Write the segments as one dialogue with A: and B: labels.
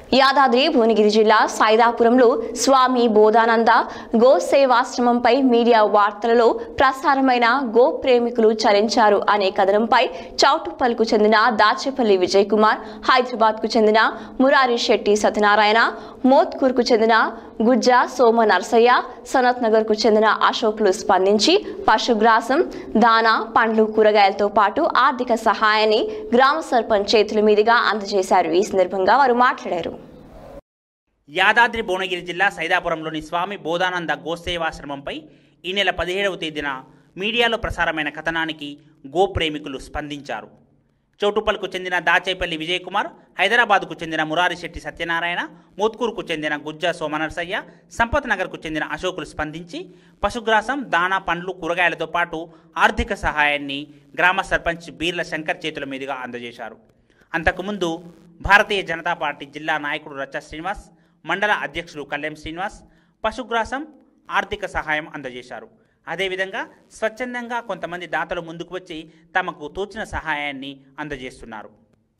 A: యాదాద్రి భువనగిరి జిల్లా సైదాపురంలో స్వామి బోధానంద గో సేవాశ్రమంపై మీడియా వార్తలలో ప్రసారమైన గో ప్రేమికులు చలించారు అనే కథనంపై చౌటుప్పల్కు చెందిన దాచేపల్లి విజయ్ కుమార్ హైదరాబాద్ కు చెందిన మురారి శెట్టి సత్యనారాయణ మోత్కూర్కు చెందిన గుజ్జ సోమ నర్సయ్య సనత్ నగర్ కు చెందిన అశోక్లు స్పందించి పశుగ్రాసం దానా పండ్లు కూరగాయలతో పాటు ఆర్థిక సహాయాన్ని గ్రామ సర్పంచ్ చేతుల మీదుగా అందజేశారు ఈ సందర్భంగా వారు మాట్లాడారు
B: యాదాద్రి భువనగిరి జిల్లా సైదాపురంలోని స్వామి బోధానంద గోసేవాశ్రమంపై ఈ నెల పదిహేడవ తేదీన మీడియాలో ప్రసారమైన కథనానికి గో ప్రేమికులు స్పందించారు చౌటుప్పల్కు చెందిన దాచేపల్లి విజయ్ కుమార్ హైదరాబాద్కు చెందిన మురారిశెట్టి సత్యనారాయణ మోత్కూరుకు చెందిన గుజ్జ సోమనర్సయ్య సంపత్ నగర్కు చెందిన అశోకులు స్పందించి పశుగ్రాసం దానా పండ్లు కూరగాయలతో పాటు ఆర్థిక సహాయాన్ని గ్రామ సర్పంచ్ బీర్ల శంకర్ చేతుల మీదుగా అందజేశారు అంతకుముందు భారతీయ జనతా పార్టీ జిల్లా నాయకుడు రచ్చ శ్రీనివాస్ మండల అధ్యక్షుడు కళ్యాణ్ శ్రీనివాస్ పశుగ్రాసం ఆర్థిక సహాయం అందజేశారు అదేవిధంగా స్వచ్ఛందంగా కొంతమంది దాతలు ముందుకు వచ్చి తమకు తోచిన సహాయాన్ని అందజేస్తున్నారు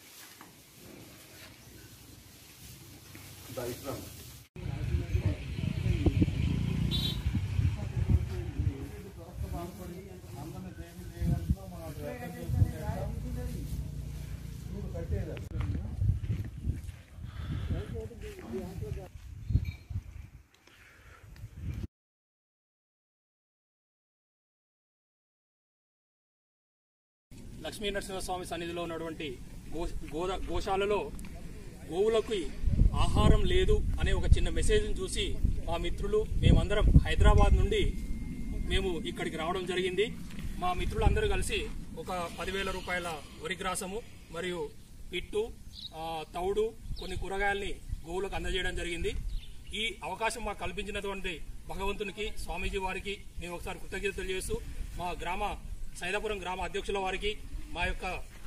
C: లక్ష్మీ నరసింహస్వామి సన్నిధిలో ఉన్నటువంటి గో గోద గోశాలలో గోవులకు ఆహారం లేదు అనే ఒక చిన్న మెసేజ్ని చూసి మా మిత్రులు మేమందరం హైదరాబాద్ నుండి మేము ఇక్కడికి రావడం జరిగింది మా మిత్రులందరూ కలిసి ఒక పదివేల రూపాయల వరిగ్రాసము మరియు పిట్టు ఆ, తౌడు కొన్ని కూరగాయల్ని గోవులకు అందజేయడం జరిగింది ఈ అవకాశం మాకు కల్పించినటువంటి భగవంతునికి స్వామీజీ వారికి మేము ఒకసారి కృతజ్ఞతలు చేస్తూ మా గ్రామ సైదాపురం గ్రామ అధ్యక్షుల వారికి మా యొక్క